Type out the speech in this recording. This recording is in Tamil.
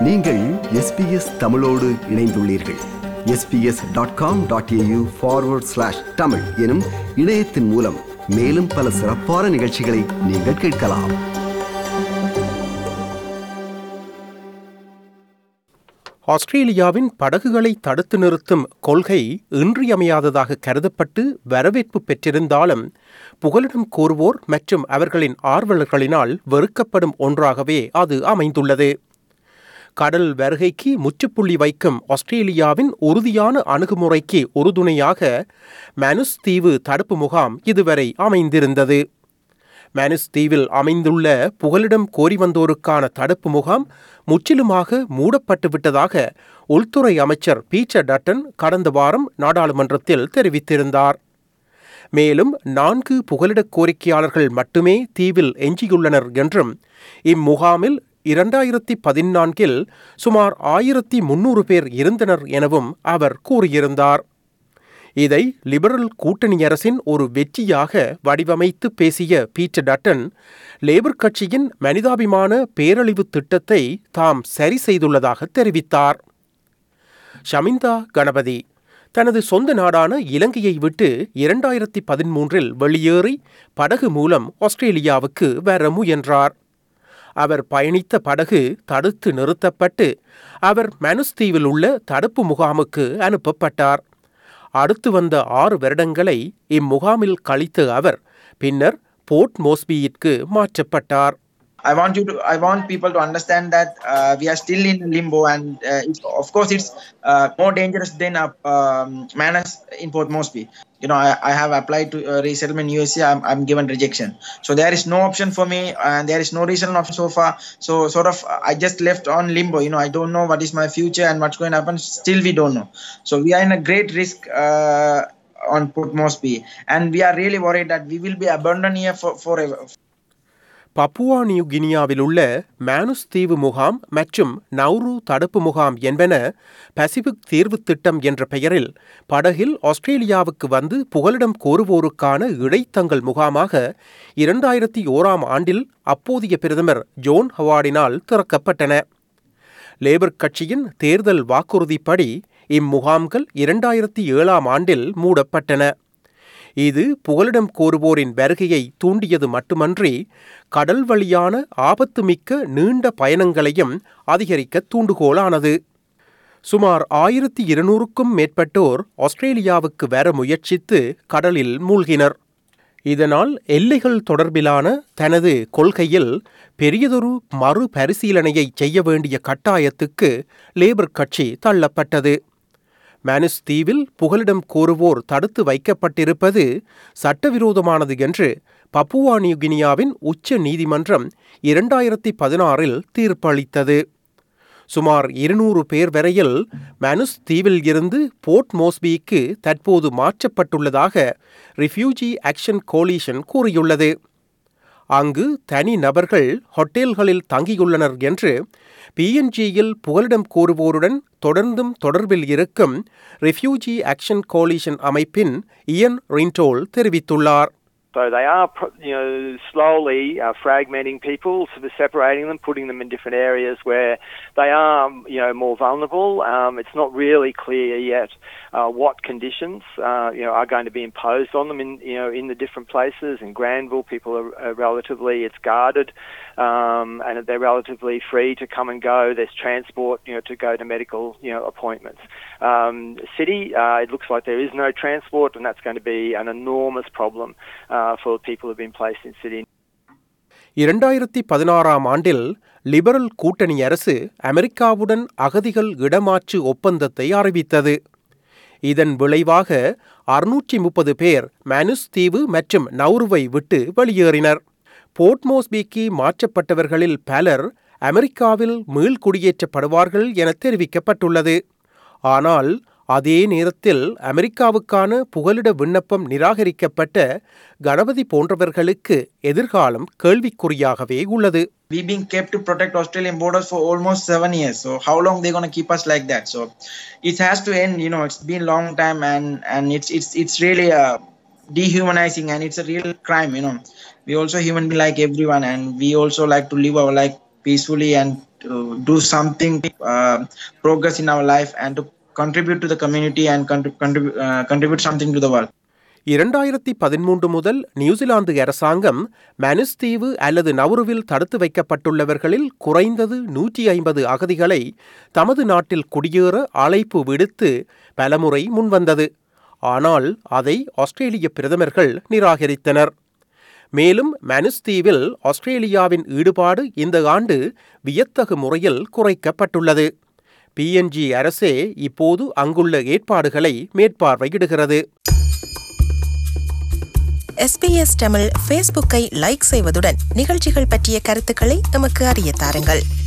நீங்கள் எஸ்பிஎஸ் தமிழோடு இணைந்துள்ளீர்கள் SBS dot com dot A U forward slash Tamil எனும் இணையத்தின் மூலம் மேலும் பல சிறப்பான நிகழ்ச்சிகளை நீங்கள் கேட்கலாம் ஆஸ்திரேலியாவின் படகுகளை தடுத்து நிறுத்தும் கொள்கை இன்றியமையாததாக கருதப்பட்டு வரவேற்பு பெற்றிருந்தாலும் புகலிடம் கோருவோர் மற்றும் அவர்களின் ஆர்வலர்களினால் வெறுக்கப்படும் ஒன்றாகவே அது அமைந்துள்ளது கடல் வருகைக்கு முற்றுப்புள்ளி வைக்கும் ஆஸ்திரேலியாவின் உறுதியான அணுகுமுறைக்கு உறுதுணையாக மனுஸ் தீவு தடுப்பு முகாம் இதுவரை அமைந்திருந்தது மேனிஸ் தீவில் அமைந்துள்ள புகலிடம் கோரி வந்தோருக்கான தடுப்பு முகாம் முற்றிலுமாக மூடப்பட்டு விட்டதாக உள்துறை அமைச்சர் பீச்சர் டட்டன் கடந்த வாரம் நாடாளுமன்றத்தில் தெரிவித்திருந்தார் மேலும் நான்கு புகலிட கோரிக்கையாளர்கள் மட்டுமே தீவில் எஞ்சியுள்ளனர் என்றும் இம்முகாமில் இரண்டாயிரத்தி பதினான்கில் சுமார் ஆயிரத்தி முன்னூறு பேர் இருந்தனர் எனவும் அவர் கூறியிருந்தார் இதை லிபரல் கூட்டணி அரசின் ஒரு வெற்றியாக வடிவமைத்து பேசிய பீட்டர் டட்டன் லேபர் கட்சியின் மனிதாபிமான பேரழிவு திட்டத்தை தாம் சரி செய்துள்ளதாக தெரிவித்தார் ஷமிந்தா கணபதி தனது சொந்த நாடான இலங்கையை விட்டு இரண்டாயிரத்தி பதிமூன்றில் வெளியேறி படகு மூலம் ஆஸ்திரேலியாவுக்கு வர முயன்றார் அவர் பயணித்த படகு தடுத்து நிறுத்தப்பட்டு அவர் மனுஸ்தீவில் உள்ள தடுப்பு முகாமுக்கு அனுப்பப்பட்டார் அடுத்து வந்த ஆறு வருடங்களை இம்முகாமில் கழித்த அவர் பின்னர் போர்ட் மோஸ்பியிற்கு மாற்றப்பட்டார் I want you to, I want people to understand that uh, we are still in limbo, and uh, it's, of course, it's uh, more dangerous than a um, Manus in Port Moresby. You know, I, I have applied to uh, resettlement USA. I'm, I'm given rejection, so there is no option for me, and there is no resettlement option so far. So, sort of, I just left on limbo. You know, I don't know what is my future and what's going to happen. Still, we don't know. So, we are in a great risk. Uh, on Port Moresby, and we are really worried that we will be abandoned here for forever. Papua New கினியாவில் உள்ள மேனுஸ் தீவு முகாம் மற்றும் நௌரு தடுப்பு முகாம் என்பன பசிபிக் தீர்வு திட்டம் என்ற பெயரில் படகில் ஆஸ்திரேலியாவுக்கு வந்து புகலிடம் கோருவோருக்கான இடைத்தங்கல் முகாமாக இரண்டாயிரத்தி ஓராம் ஆண்டில் அப்போதைய பிரதமர் ஜோன் ஹவார்டினால் திறக்கப்பட்டன லேபர் கட்சியின் தேர்தல் வாக்குறுதிப்படி இம்முகாம்கள் இரண்டாயிரத்தி ஏழாம் ஆண்டில் மூடப்பட்டன இது புகலிடம் கோருவோரின் வருகையை தூண்டியது மட்டுமன்றி கடல் வழியான ஆபத்துமிக்க நீண்ட பயணங்களையும் அதிகரிக்க தூண்டுகோலானது சுமார் ஆயிரத்தி இருநூறுக்கும் மேற்பட்டோர் ஆஸ்திரேலியாவுக்கு வர முயற்சித்து கடலில் மூழ்கினர் இதனால் எல்லைகள் தொடர்பிலான தனது கொள்கையில் பெரியதொரு மறுபரிசீலனையை செய்ய வேண்டிய கட்டாயத்துக்கு லேபர் கட்சி தள்ளப்பட்டது மேனிஸ் தீவில் புகலிடம் கோருவோர் தடுத்து வைக்கப்பட்டிருப்பது சட்டவிரோதமானது என்று பப்புவா நியூகினியாவின் உச்ச நீதிமன்றம் இரண்டாயிரத்தி பதினாறில் தீர்ப்பளித்தது சுமார் இருநூறு பேர் வரையில் மேனுஸ் தீவில் இருந்து போர்ட் மோஸ்பிக்கு தற்போது மாற்றப்பட்டுள்ளதாக ரிஃப்யூஜி ஆக்ஷன் கோலிஷன் கூறியுள்ளது அங்கு தனி நபர்கள் ஹோட்டல்களில் தங்கியுள்ளனர் என்று பிஎன்ஜியில் புகலிடம் கோருவோருடன் தொடர்ந்தும் தொடர்பில் இருக்கும் ரிஃப்யூஜி ஆக்ஷன் கோலிஷன் அமைப்பின் இயன் ரின்டோல் தெரிவித்துள்ளார் So they are, you know, slowly uh, fragmenting people, sort of separating them, putting them in different areas where they are, you know, more vulnerable. Um, it's not really clear yet uh, what conditions, uh, you know, are going to be imposed on them in, you know, in the different places. In Granville, people are, are relatively, it's guarded, um, and they're relatively free to come and go. There's transport, you know, to go to medical, you know, appointments. Um, city, uh, it looks like there is no transport, and that's going to be an enormous problem uh, for people who've been placed in city. இரண்டாயிரத்தி பதினாறாம் ஆண்டில் லிபரல் கூட்டணி அரசு அமெரிக்காவுடன் அகதிகள் இடமாற்று ஒப்பந்தத்தை அறிவித்தது இதன் விளைவாக அறுநூற்றி முப்பது பேர் மேனுஸ் தீவு மற்றும் நௌருவை விட்டு வெளியேறினர் போர்ட்மோஸ்பிக்கு மாற்றப்பட்டவர்களில் பலர் அமெரிக்காவில் மீள்குடியேற்றப்படுவார்கள் என தெரிவிக்கப்பட்டுள்ளது ஆனால் அதே நேரத்தில் அமெரிக்காவுக்கான புகலிட விண்ணப்பம் நிராகரிக்கப்பட்ட கணபதி போன்றவர்களுக்கு எதிர்காலம் கேள்விக்குறியாகவே உள்ளது we being kept to protect Australian borders for almost seven years. So how long they gonna keep us like that? So it has to end. You know, it's been long time, and and it's it's it's really uh, dehumanizing, and it's a real crime. You know, we also human being like everyone, and we also like to live our life peacefully and to do something uh, progress in our life and to contribute to the community and contrib- contrib- uh, contribute something to the world. இரண்டாயிரத்தி பதிமூன்று முதல் நியூசிலாந்து அரசாங்கம் மனுஸ் தீவு அல்லது நவுருவில் தடுத்து வைக்கப்பட்டுள்ளவர்களில் குறைந்தது நூற்றி ஐம்பது அகதிகளை தமது நாட்டில் குடியேற அழைப்பு விடுத்து பலமுறை முன்வந்தது ஆனால் அதை ஆஸ்திரேலிய பிரதமர்கள் நிராகரித்தனர் மேலும் மனுஸ் தீவில் ஆஸ்திரேலியாவின் ஈடுபாடு இந்த ஆண்டு வியத்தகு முறையில் குறைக்கப்பட்டுள்ளது பிஎன்ஜி அரசே இப்போது அங்குள்ள ஏற்பாடுகளை மேற்பார்வையிடுகிறது எஸ்பிஎஸ் தமிழ் ஃபேஸ்புக்கை லைக் செய்வதுடன் நிகழ்ச்சிகள் பற்றிய கருத்துக்களை எமக்கு அறிய தாருங்கள்